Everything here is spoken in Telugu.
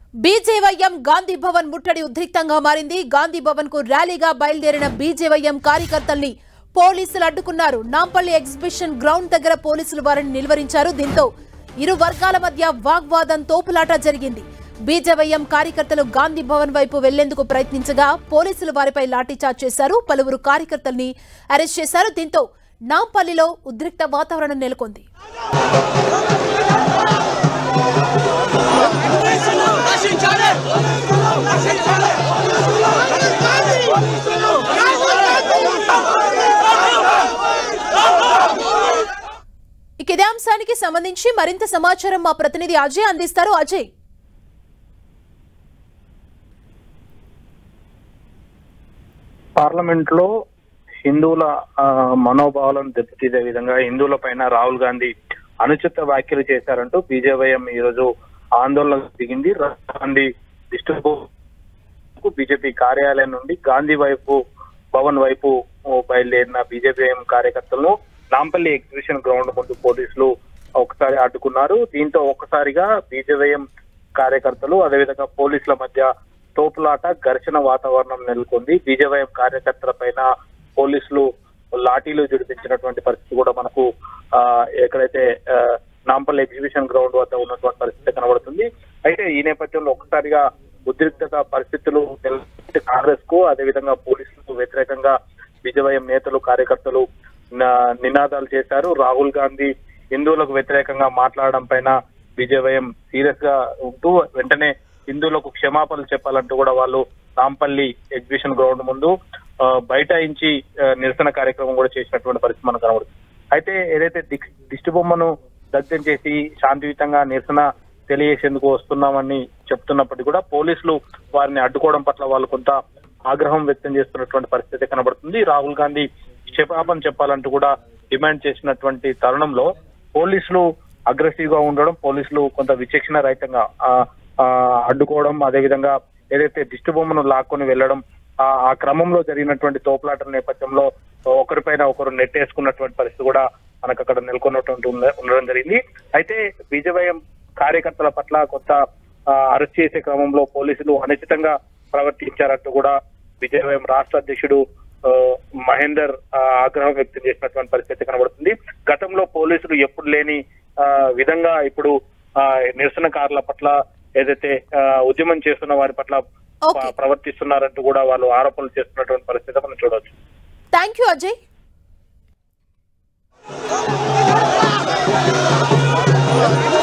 బీజేవైఎం గాంధీ భవన్ ముట్టడి ఉద్రిక్తంగా మారింది గాంధీ భవన్ కు ర్యాలీగా బయలుదేరిన బీజేవైఎం కార్యకర్తల్ని పోలీసులు అడ్డుకున్నారు నాంపల్లి ఎగ్జిబిషన్ గ్రౌండ్ దగ్గర పోలీసులు వారిని నిలువరించారు దీంతో ఇరు వర్గాల మధ్య వాగ్వాదం తోపులాట జరిగింది బీజేవైఎం కార్యకర్తలు గాంధీ భవన్ వైపు వెళ్లేందుకు ప్రయత్నించగా పోలీసులు వారిపై లాఠీచార్జ్ చేశారు పలువురు కార్యకర్తల్ని అరెస్ట్ చేశారు దీంతో నాంపల్లిలో ఉద్రిక్త వాతావరణం నెలకొంది ఇక ఇదే అంశానికి సంబంధించి మరింత సమాచారం మా ప్రతినిధి అజయ్ అందిస్తారు అజయ్ పార్లమెంట్ లో హిందువుల ఆ, మనోభావాలను దెబ్బతీసే విధంగా హిందువుల పైన రాహుల్ గాంధీ అనుచిత వ్యాఖ్యలు చేశారంటూ బీజేవైఎం ఈ రోజు ఆందోళన దిగింది రాహుల్ గాంధీ దిష్టిబొమ్మకు బీజేపీ కార్యాలయం నుండి గాంధీ వైపు భవన్ వైపు ఓ, బయలుదేరిన బీజేపీఎం కార్యకర్తలను నాంపల్లి ఎగ్జిబిషన్ గ్రౌండ్ ముందు పోలీసులు ఒకసారి అడ్డుకున్నారు దీంతో ఒక్కసారిగా బీజేవైఎం కార్యకర్తలు అదేవిధంగా పోలీసుల మధ్య తోపులాట ఘర్షణ వాతావరణం నెలకొంది బీజేవైఎం కార్యకర్తల పైన పోలీసులు లాఠీలు జుడిపించినటువంటి పరిస్థితి కూడా మనకు ఆ, ఎక్కడైతే ఆ, నాంపల్లి ఎగ్జిబిషన్ గ్రౌండ్ వద్ద ఉన్నటువంటి పరిస్థితి కనబడుతుంది అయితే ఈ నేపథ్యంలో ఒక్కసారిగా ఉద్రిక్తత పరిస్థితులు నెలకొంటే కాంగ్రెస్ కు అదేవిధంగా పోలీసులకు వ్యతిరేకంగా బీజేవైఎం నేతలు కార్యకర్తలు నా- నినాదాలు చేశారు రాహుల్ గాంధీ హిందువులకు వ్యతిరేకంగా మాట్లాడడం పైన బీజేవైఎం సీరియస్ గా ఉంటూ వెంటనే హిందువులకు క్షమాపణలు చెప్పాలంటూ కూడా వాళ్ళు నాంపల్లి ఎగ్జిబిషన్ గ్రౌండ్ ముందు ఆ, బైఠాయించి ఆ, నిరసన కార్యక్రమం కూడా చేసినటువంటి పరిస్థితి మనకు కనబడుతుంది అయితే ఏదైతే దిక్- దిష్టి బొమ్మను దగ్ధం చేసి శాంతియుతంగా నిరసన తెలియజేసేందుకు వస్తున్నామని చెప్తున్నప్పటికీ కూడా పోలీసులు వారిని అడ్డుకోవడం పట్ల వాళ్ళు కొంత ఆగ్రహం వ్యక్తం చేస్తున్నటువంటి పరిస్థితి కనబడుతుంది రాహుల్ గాంధీ క్షమాపణ చెప్పాలంటూ కూడా డిమాండ్ చేసినటువంటి తరుణంలో పోలీసులు అగ్రెసివ్ గా ఉండడం పోలీసులు కొంత విచక్షణ రహితంగా ఆ, ఆ, అడ్డుకోవడం అదేవిధంగా ఏదైతే దిష్టి బొమ్మను లాక్కొని వెళ్ళడం ఆ ఆ క్రమంలో జరిగినటువంటి తోపులాటల నేపథ్యంలో ఒకరిపైన ఒకరు నెట్టేసుకున్నటువంటి పరిస్థితి కూడా మనకు అక్కడ నెలకొన్నటువంటి ఉండ- ఉండడం జరిగింది అయితే బీజేవైఎం కార్యకర్తల పట్ల కొంత ఆ, అరెస్ట్ చేసే క్రమంలో పోలీసులు అనుచితంగా ప్రవర్తించారంటూ కూడా బీజేవైఎం రాష్ట్ర అధ్యక్షుడు ఆ, మహేందర్ ఆ, ఆగ్రహం వ్యక్తం చేసినటువంటి పరిస్థితి కనబడుతుంది గతంలో పోలీసులు ఎప్పుడు లేని ఆ, విధంగా ఇప్పుడు ఆ, నిరసనకారుల పట్ల ఏదైతే ఆ, ఉద్యమం చేస్తున్న వారి పట్ల ఓకే ప- ప్రవర్తిస్తున్నారంటూ కూడా వాళ్ళు ఆరోపణలు చేస్తున్నటువంటి పరిస్థితి మనం చూడవచ్చు థ్యాంక్ యూ అజయ్ Thank